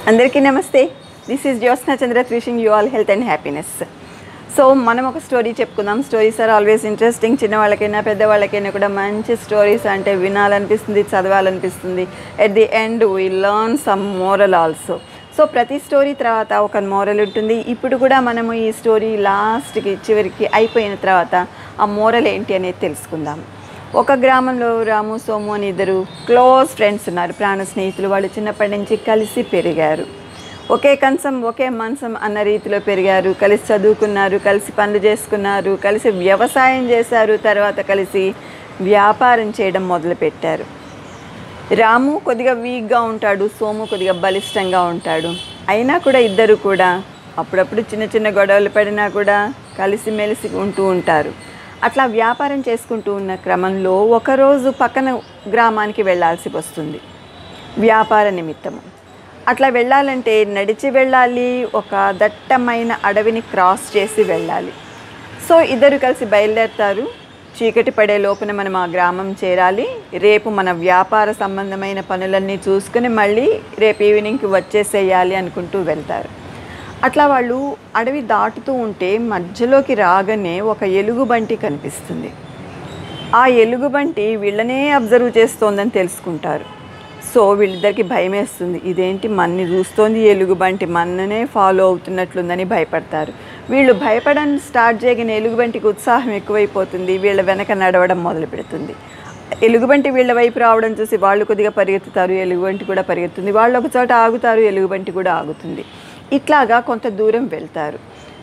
అందరికీ నమస్తే this is Jyotsna Chandra wishing you all health and happiness so మనం ఒక స్టోరీ చెప్పుకుందాం స్టోరీస్ ఆర్ ఆల్వేస్ ఇంట్రెస్టింగ్ చిన్నవాళ్ళకైనా పెద్దవాళ్ళకైనా కూడా మంచి స్టోరీస్ అంటే వినాలనిపిస్తుంది చదవాలనిపిస్తుంది at the end we learn some moral also so ప్రతి స్టోరీ తర్వాత ఒక మోరల్ ఉంటుంది ఇప్పుడు కూడా మనము ఈ స్టోరీ లాస్ట్కి చివరికి అయిపోయిన తర్వాత ఆ మోరల్ ఏంటి అనేది తెలుసుకుందాం ఒక గ్రామంలో రాము సోము అని ఇద్దరు క్లోజ్ ఫ్రెండ్స్ ఉన్నారు ప్రాణ స్నేహితులు వాళ్ళు చిన్నప్పటి నుంచి కలిసి పెరిగారు ఒకే కంచం ఒకే మంచం అన్న రీతిలో పెరిగారు కలిసి చదువుకున్నారు కలిసి పనులు చేసుకున్నారు కలిసి వ్యవసాయం చేశారు తర్వాత కలిసి వ్యాపారం చేయడం మొదలుపెట్టారు రాము కొద్దిగా వీక్గా ఉంటాడు సోము కొద్దిగా బలిష్టంగా ఉంటాడు అయినా కూడా ఇద్దరు కూడా అప్పుడప్పుడు చిన్న చిన్న గొడవలు పడినా కూడా కలిసిమెలిసి ఉంటూ ఉంటారు అట్లా వ్యాపారం చేసుకుంటూ ఉన్న క్రమంలో ఒకరోజు పక్కన గ్రామానికి వెళ్ళాల్సి వస్తుంది వ్యాపార నిమిత్తము అట్లా వెళ్ళాలంటే నడిచి వెళ్ళాలి ఒక దట్టమైన అడవిని క్రాస్ చేసి వెళ్ళాలి సో ఇద్దరు కలిసి బయలుదేరుతారు చీకటి పడే లోపున మనం ఆ గ్రామం చేరాలి రేపు మన వ్యాపార సంబంధమైన పనులన్నీ చూసుకుని మళ్ళీ రేపు ఈవినింగ్కి వచ్చేసేయాలి అనుకుంటూ వెళ్తారు అట్లా వాళ్ళు అడవి దాటుతూ ఉంటే మధ్యలోకి రాగానే ఒక ఎలుగుబంటి కనిపిస్తుంది ఆ ఎలుగుబంటి వీళ్ళనే అబ్జర్వ్ చేస్తోందని తెలుసుకుంటారు సో వీళ్ళిద్దరికి భయం వేస్తుంది ఇదేంటి మన్ని చూస్తోంది ఎలుగుబంటి మన్ననే ఫాలో అవుతున్నట్లుందని భయపడతారు వీళ్ళు భయపడడం స్టార్ట్ చేయగానే ఎలుగుబంటికి ఉత్సాహం ఎక్కువైపోతుంది వీళ్ళ వెనక నడవడం మొదలు పెడుతుంది ఎలుగుబంటి వీళ్ళ వైపు రావడం చూసి వాళ్ళు కొద్దిగా పరిగెత్తుతారు ఎలుగుబంటి కూడా పరిగెత్తుంది వాళ్ళు ఒక చోట ఆగుతారు ఎలుగుబంటి కూడా ఆగుతుంది ఇట్లాగా కొంత దూరం వెళ్తారు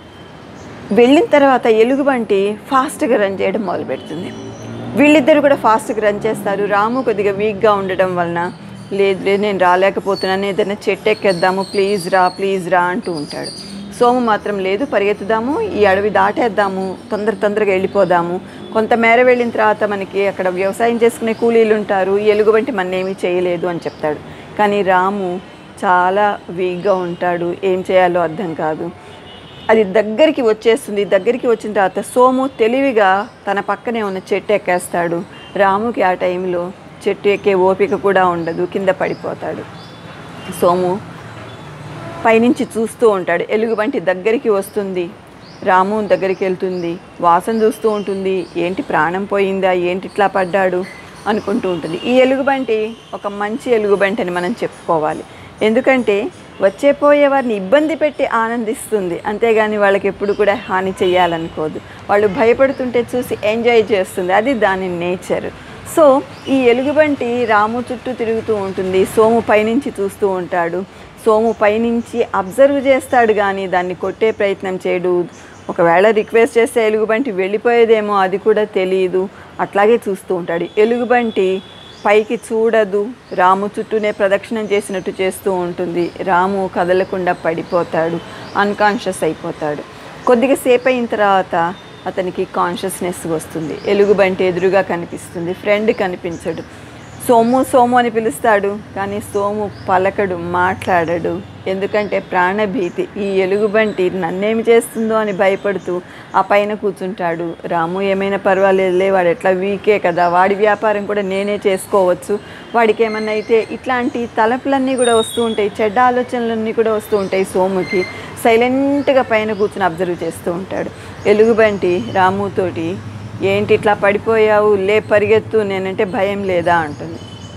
వెళ్ళిన తర్వాత ఎలుగుబంటి ఫాస్ట్గా రన్ చేయడం మొదలు పెడుతుంది వీళ్ళిద్దరు కూడా ఫాస్ట్గా రన్ చేస్తారు రాము కొద్దిగా వీక్గా ఉండడం వలన లేదు లేదు నేను రాలేకపోతున్నాను ఏదైనా చెట్టు ఎక్కేద్దాము ప్లీజ్ రా ప్లీజ్ రా అంటూ ఉంటాడు సోము మాత్రం లేదు పరిగెత్తుదాము ఈ అడవి దాటేద్దాము తొందర తొందరగా వెళ్ళిపోదాము కొంత మేర వెళ్ళిన తర్వాత మనకి అక్కడ వ్యవసాయం చేసుకునే కూలీలు ఉంటారు ఈ ఎలుగుబంటి మన్నేమీ చేయలేదు అని చెప్తాడు కానీ రాము చాలా వీక్గా ఉంటాడు ఏం చేయాలో అర్థం కాదు అది దగ్గరికి వచ్చేస్తుంది దగ్గరికి వచ్చిన తర్వాత సోము తెలివిగా తన పక్కనే ఉన్న చెట్టు ఎక్కేస్తాడు రాముకి ఆ టైంలో చెట్టు ఎక్కే ఓపిక కూడా ఉండదు కింద పడిపోతాడు సోము పైనుంచి చూస్తూ ఉంటాడు ఎలుగుబంటి దగ్గరికి వస్తుంది రాము దగ్గరికి వెళ్తుంది వాసన చూస్తూ ఉంటుంది ఏంటి ప్రాణం పోయిందా ఏంటి ఇట్లా పడ్డాడు అనుకుంటూ ఉంటుంది ఈ ఎలుగుబంటి ఒక మంచి ఎలుగుబంటి అని మనం చెప్పుకోవాలి ఎందుకంటే వచ్చే పోయే వారిని ఇబ్బంది పెట్టి ఆనందిస్తుంది అంతేగాని వాళ్ళకి ఎప్పుడు కూడా హాని చేయాలనుకోదు వాళ్ళు భయపడుతుంటే చూసి ఎంజాయ్ చేస్తుంది అది దాని నేచర్ సో ఈ ఎలుగుబంటి రాము చుట్టూ తిరుగుతూ ఉంటుంది సోము పైనుంచి చూస్తూ ఉంటాడు సోము పైనుంచి అబ్జర్వ్ చేస్తాడు కానీ దాన్ని కొట్టే ప్రయత్నం చేయడు ఒకవేళ రిక్వెస్ట్ చేస్తే ఎలుగుబంటి వెళ్ళిపోయేదేమో అది కూడా తెలియదు అట్లాగే చూస్తూ ఉంటాడు ఎలుగుబంటి పైకి చూడదు రాము చుట్టూనే ప్రదక్షిణం చేసినట్టు చేస్తూ ఉంటుంది రాము కదలకుండా పడిపోతాడు అన్కాన్షియస్ అయిపోతాడు కొద్దిగా సేపు అయిన తర్వాత అతనికి కాన్షియస్నెస్ వస్తుంది ఎలుగుబంటి ఎదురుగా కనిపిస్తుంది ఫ్రెండ్ కనిపించడు సోము సోము అని పిలుస్తాడు కానీ సోము పలకడు మాట్లాడడు ఎందుకంటే ప్రాణభీతి ఈ ఎలుగుబంటి నన్నేమి చేస్తుందో అని భయపడుతూ ఆ పైన కూర్చుంటాడు రాము ఏమైనా పర్వాలేదులే వాడు ఎట్లా వీకే కదా వాడి వ్యాపారం కూడా నేనే చేసుకోవచ్చు వాడికి ఏమన్నా అయితే ఇట్లాంటి తలపులన్నీ కూడా వస్తూ ఉంటాయి చెడ్డ ఆలోచనలన్నీ కూడా వస్తూ ఉంటాయి సోముకి సైలెంట్గా పైన కూర్చుని అబ్జర్వ్ చేస్తూ ఉంటాడు ఎలుగుబంటి రాముతోటి ఏంటి ఇట్లా పడిపోయావు లే పరిగెత్తు నేనంటే భయం లేదా అంటుంది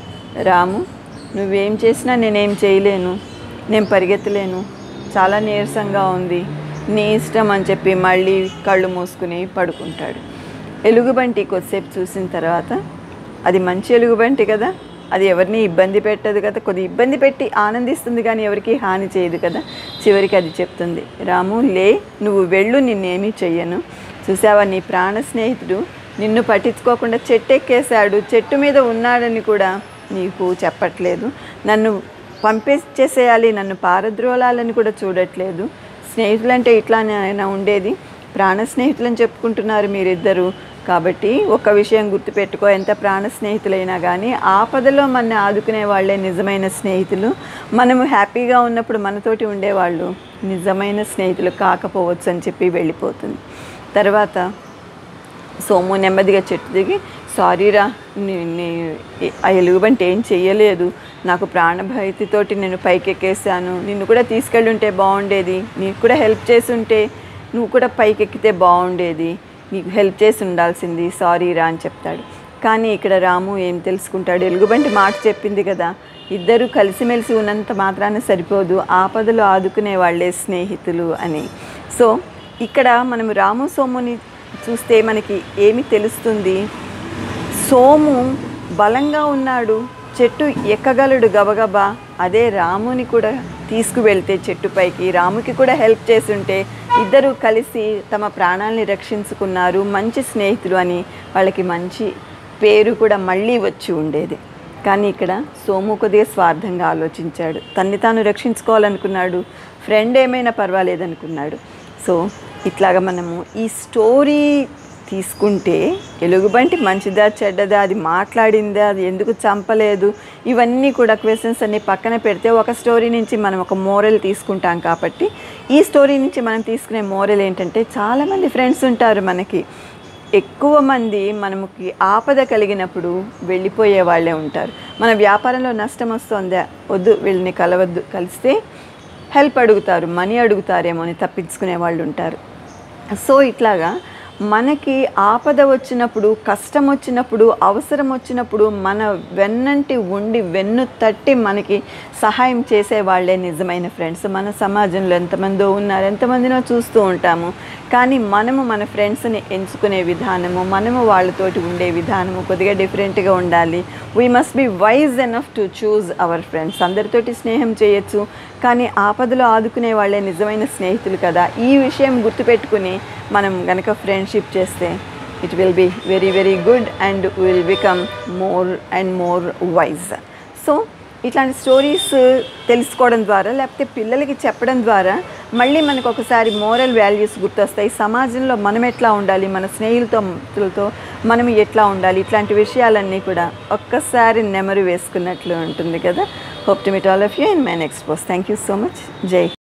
రాము నువ్వేం చేసినా నేనేం చేయలేను నేను పరిగెత్తలేను చాలా నీరసంగా ఉంది నీ ఇష్టం అని చెప్పి మళ్ళీ కళ్ళు మూసుకుని పడుకుంటాడు ఎలుగుబంటి కొద్దిసేపు చూసిన తర్వాత అది మంచి ఎలుగుబంటి కదా అది ఎవరిని ఇబ్బంది పెట్టదు కదా కొద్ది ఇబ్బంది పెట్టి ఆనందిస్తుంది కానీ ఎవరికి హాని చేయదు కదా చివరికి అది చెప్తుంది రాము లే నువ్వు వెళ్ళు నిన్నేమీ చెయ్యను చూసావా నీ ప్రాణ స్నేహితుడు నిన్ను పట్టించుకోకుండా చెట్టు ఎక్కేశాడు చెట్టు మీద ఉన్నాడని కూడా నీకు చెప్పట్లేదు నన్ను పంపించేసేయాలి నన్ను పారద్రోలాలని కూడా చూడట్లేదు స్నేహితులంటే ఇట్లానే అయినా ఉండేది ప్రాణ స్నేహితులని చెప్పుకుంటున్నారు మీరిద్దరు కాబట్టి ఒక విషయం గుర్తుపెట్టుకో ఎంత ప్రాణ స్నేహితులైనా కానీ ఆపదలో మన ఆదుకునే వాళ్ళే నిజమైన స్నేహితులు మనము హ్యాపీగా ఉన్నప్పుడు మనతోటి ఉండేవాళ్ళు నిజమైన స్నేహితులు కాకపోవచ్చు అని చెప్పి వెళ్ళిపోతుంది తర్వాత సోము నెమ్మదిగా చెట్టు దిగి సారీరా నీ నీ ఆ ఎలుగుబంటి ఏం చెయ్యలేదు నాకు ప్రాణభయతితోటి నేను పైకెక్కేసాను నిన్ను కూడా తీసుకెళ్ళుంటే బాగుండేది నీకు కూడా హెల్ప్ చేసి ఉంటే నువ్వు కూడా పైకెక్కితే బాగుండేది నీకు హెల్ప్ చేసి ఉండాల్సింది సారీ రా అని చెప్తాడు కానీ ఇక్కడ రాము ఏం తెలుసుకుంటాడు ఎలుగుబంటి మాట చెప్పింది కదా ఇద్దరు కలిసిమెలిసి ఉన్నంత మాత్రాన సరిపోదు ఆపదలు ఆదుకునే వాళ్ళే స్నేహితులు అని సో ఇక్కడ మనం రాము సోముని చూస్తే మనకి ఏమి తెలుస్తుంది సోము బలంగా ఉన్నాడు చెట్టు ఎక్కగలడు గబగబా అదే రాముని కూడా తీసుకువెళ్తే చెట్టుపైకి రాముకి కూడా హెల్ప్ చేస్తుంటే ఇద్దరు కలిసి తమ ప్రాణాలని రక్షించుకున్నారు మంచి స్నేహితులు అని వాళ్ళకి మంచి పేరు కూడా మళ్ళీ వచ్చి ఉండేది కానీ ఇక్కడ సోము కొద్దిగా స్వార్థంగా ఆలోచించాడు తన్ని తాను రక్షించుకోవాలనుకున్నాడు ఫ్రెండ్ ఏమైనా పర్వాలేదనుకున్నాడు సో ఇట్లాగా మనము ఈ స్టోరీ తీసుకుంటే ఎలుగుబంటి మంచిదా చెడ్డదా అది మాట్లాడిందా అది ఎందుకు చంపలేదు ఇవన్నీ కూడా క్వశ్చన్స్ అన్ని పక్కన పెడితే ఒక స్టోరీ నుంచి మనం ఒక మోరల్ తీసుకుంటాం కాబట్టి ఈ స్టోరీ నుంచి మనం తీసుకునే మోరల్ ఏంటంటే చాలామంది ఫ్రెండ్స్ ఉంటారు మనకి ఎక్కువ మంది మనకి ఆపద కలిగినప్పుడు వెళ్ళిపోయే వాళ్ళే ఉంటారు మన వ్యాపారంలో నష్టం వస్తుందా వద్దు వీళ్ళని కలవద్దు కలిస్తే హెల్ప్ అడుగుతారు మనీ అడుగుతారేమో అని తప్పించుకునే వాళ్ళు ఉంటారు సో ఇట్లాగా మనకి ఆపద వచ్చినప్పుడు కష్టం వచ్చినప్పుడు అవసరం వచ్చినప్పుడు మన వెన్నంటి ఉండి వెన్ను తట్టి మనకి సహాయం చేసే వాళ్ళే నిజమైన ఫ్రెండ్స్ మన సమాజంలో ఎంతమందో ఉన్నారు ఎంతమందినో చూస్తూ ఉంటాము కానీ మనము మన ఫ్రెండ్స్ని ఎంచుకునే విధానము మనము వాళ్ళతోటి ఉండే విధానము కొద్దిగా డిఫరెంట్గా ఉండాలి we must be wise enough to choose our friends అందరితోటి స్నేహం చేయొచ్చు కానీ ఆపదలో ఆదుకునే వాళ్ళే నిజమైన స్నేహితులు కదా ఈ విషయం గుర్తుపెట్టుకుని మనం గనక ఫ్రెండ్షిప్ చేస్తే it will be very very good and will become more and more wise so ఇట్లాంటి స్టోరీస్ తెలుసుకోవడం ద్వారా లేకపోతే పిల్లలకి చెప్పడం ద్వారా మళ్ళీ మనకు ఒకసారి మోరల్ వాల్యూస్ గుర్తొస్తాయి సమాజంలో మనం ఎట్లా ఉండాలి మన స్నేహితులతో మనం ఎట్లా ఉండాలి ఇట్లాంటి విషయాలన్నీ కూడా ఒక్కసారి నెమరు వేసుకున్నట్లు ఉంటుంది కదా hope to meet all of you in my next post thank you so much జై